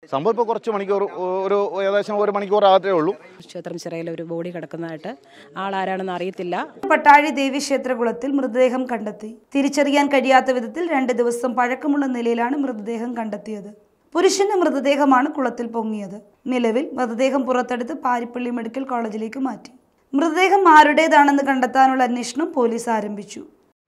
സംഭവം ഇപ്പോൾ കുറച്ച് മണിക്കൂർ ഒരു ഏകദേശം ഒരു മണിക്കൂർ ആകത്തേ ഉള്ളൂ ക്ഷേത്രം ചിറയിൽ ഒരു ബോഡി കിടക്കുന്നതായിട്ട് ആളാരാണെന്ന് അറിയത്തില്ല പട്ടാഴി ദേവി ക്ഷേത്രകുളത്തിൽ മൃതദേഹം കണ്ടെത്തി തിരിച്ചറിയാൻ കഴിയാത്ത വിധത്തിൽ രണ്ട് ദിവസം പഴക്കമുള്ള നിലയിലാണ് മൃതദേഹം കണ്ടെത്തിയത് പുരുഷന്റെ മൃതദേഹമാണ് കുളത്തിൽ പൊങ്ങിയത് നിലവിൽ മൃതദേഹം പുറത്തെടുത്ത് പാരിപ്പള്ളി മെഡിക്കൽ കോളേജിലേക്ക് മാറ്റി മൃതദേഹം ആരുടേതാണെന്ന് കണ്ടെത്താനുള്ള അന്വേഷണം പോലീസ് ആരംഭിച്ചു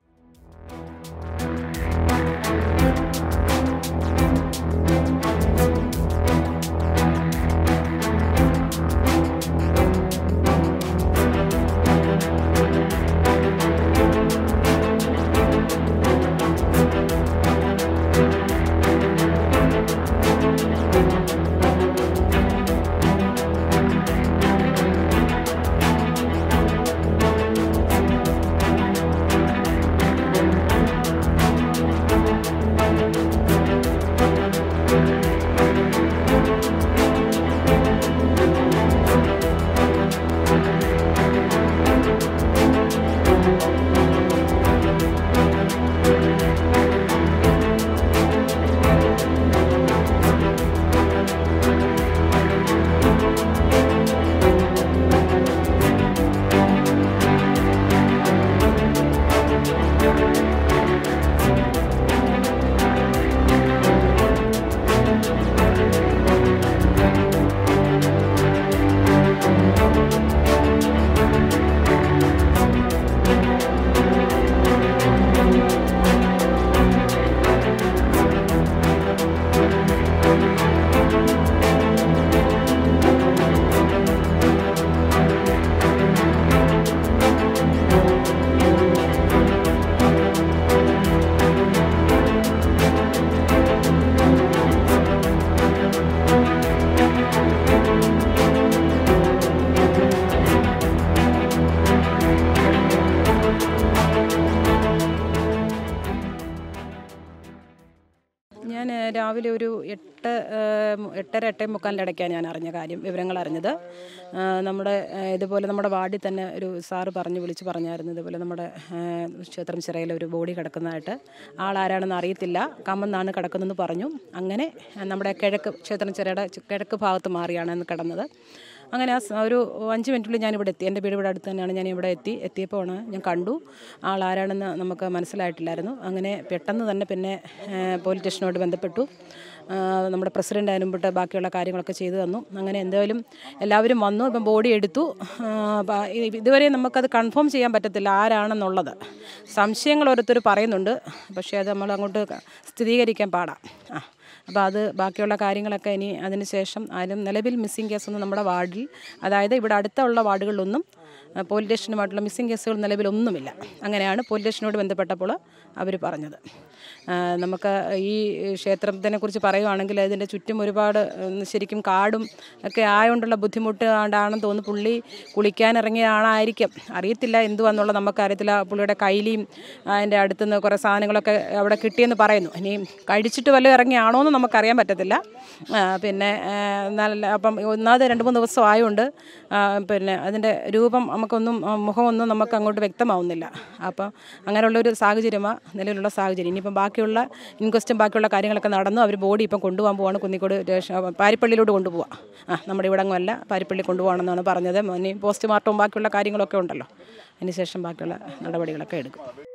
ഞാൻ ഏഹ്, രാവിലെ ഒരു എട്ട് ഏഹ്, എട്ടര എട്ടേ മുക്കാലിൻ്റെ ഇടയ്ക്കാണ് ഞാൻ അറിഞ്ഞ കാര്യം വിവരങ്ങൾ അറിഞ്ഞത് ഏഹ്, നമ്മുടെ ഏഹ്, ഇതുപോലെ നമ്മുടെ വാർഡിൽ തന്നെ ഒരു സാറ് പറഞ്ഞ് വിളിച്ച് പറഞ്ഞായിരുന്നു ഇതുപോലെ നമ്മുടെ ഏഹ്, ക്ഷേത്രം ചിറയിൽ ഒരു ബോഡി കിടക്കുന്നതായിട്ട് ആളാരാണെന്ന് അറിയത്തില്ല കമ്മെന്നാണ് കിടക്കുന്നതെന്ന് പറഞ്ഞു അങ്ങനെ ഏഹ്, നമ്മുടെ കിഴക്ക് ക്ഷേത്രം ചിറയുടെ ചി- കിഴക്ക് ഭാഗത്ത് മാറിയാണ് അന്ന് കിടന്നത് അങ്ങനെ ആ സ- ഒരു അഞ്ച് മിനിറ്റിൽ ഞാൻ ഇവിടെ എത്തി എൻ്റെ വീട് ഇവിടെ അടുത്ത് തന്നെയാണ് ഞാൻ ഇവിടെ എത്തി എത്തിയപ്പോൾ ആണ് ഞാൻ കണ്ടു ആൾ ആരാണെന്ന് നമുക്ക് മനസ്സിലായിട്ടില്ലായിരുന്നു അങ്ങനെ പെട്ടെന്ന് തന്നെ പിന്നെ ഏഹ്, പോലീസ് സ്റ്റേഷനോട് ബന്ധപ്പെട്ടു ആ, നമ്മുടെ പ്രസിഡൻ്റ് അനുമ്പിട്ട് ബാക്കിയുള്ള കാര്യങ്ങളൊക്കെ ചെയ്തു തന്നു അങ്ങനെ എന്തായാലും എല്ലാവരും വന്നു ഇപ്പം ബോഡി എടുത്തു ആ, പ- ഇ- ഇതുവരെ നമുക്കത് കൺഫേം ചെയ്യാൻ പറ്റത്തില്ല ആരാണെന്നുള്ളത് സംശയങ്ങൾ ഓരോരുത്തർ പറയുന്നുണ്ട് പക്ഷേ അത് നമ്മൾ അങ്ങോട്ട് ക- സ്ഥിരീകരിക്കാൻ പാടാം ആ അപ്പോൾ അത് ബാക്കിയുള്ള കാര്യങ്ങളൊക്കെ ഇനി അതിന് ശേഷം ആരും നിലവിൽ മിസ്സിംഗ് കേസൊന്നും നമ്മുടെ വാർഡിൽ അതായത് ഇവിടെ അടുത്തുള്ള വാർഡുകളിലൊന്നും ആ, പോലീസ് സ്റ്റേഷനുമായിട്ടുള്ള മിസ്സിംഗ് കേസുകൾ നിലവിലൊന്നുമില്ല അങ്ങനെയാണ് പോലീസ് സ്റ്റേഷനോട് ബന്ധപ്പെട്ടപ്പോൾ അവർ പറഞ്ഞത് ആ, നമുക്ക് ഈ ക്ഷേത്രത്തിനെ കുറിച്ച് പറയുവാണെങ്കിൽ അതിൻ്റെ ചുറ്റും ഒരുപാട് ഉം, ശരിക്കും കാടും ഒക്കെ ആയതുകൊണ്ടുള്ള ബുദ്ധിമുട്ട് ആണെന്ന് തോന്നുന്നു പുള്ളി കുളിക്കാൻ ഇറങ്ങിയ ആളായിരിക്കും അറിയത്തില്ല എന്തുവാന്നുള്ളത് നമുക്കറിയത്തില്ല പുള്ളിയുടെ കയ്യിലും അതിൻ്റെ അടുത്തുനിന്ന് കുറേ സാധനങ്ങളൊക്കെ അവിടെ കിട്ടിയെന്ന് പറയുന്നു ഇനി കഴിച്ചിട്ട് വല്ലതും ഇറങ്ങിയാണോ എന്ന് നമുക്കറിയാൻ പറ്റത്തില്ല ആ, പിന്നെ ആ, നല്ല അപ്പം ഒന്നാമത് രണ്ട് മൂന്ന് ദിവസം ആയതുകൊണ്ട് ആ, പിന്നെ അതിൻ്റെ രൂപം നമുക്കൊന്നും ആ, മുഖമൊന്നും നമുക്ക് അങ്ങോട്ട് വ്യക്തമാവുന്നില്ല അപ്പം അങ്ങനെയുള്ളൊരു സാഹചര്യമാണ് നിലവിലുള്ള സാഹചര്യം ഇനിയിപ്പം ബാക്കിയുള്ള ഇൻക്വസ്റ്റും ബാക്കിയുള്ള കാര്യങ്ങളൊക്കെ നടന്നു അവർ ബോഡി ഇപ്പം കൊണ്ടുപോകാൻ പോവാണ് കുന്നിക്കോട് സ്റ്റേഷൻ പാരിപ്പള്ളിയിലോട്ട് കൊണ്ടുപോവാം ആ നമ്മുടെ ഇവിടങ്ങുമല്ല പാരിപ്പള്ളി കൊണ്ടുപോകണമെന്നാണ് പറഞ്ഞത് ഇനി പോസ്റ്റ്മോർട്ടവും ബാക്കിയുള്ള കാര്യങ്ങളൊക്കെ ഉണ്ടല്ലോ അതിന് ശേഷം ബാക്കിയുള്ള നടപടികളൊക്കെ എടുക്കും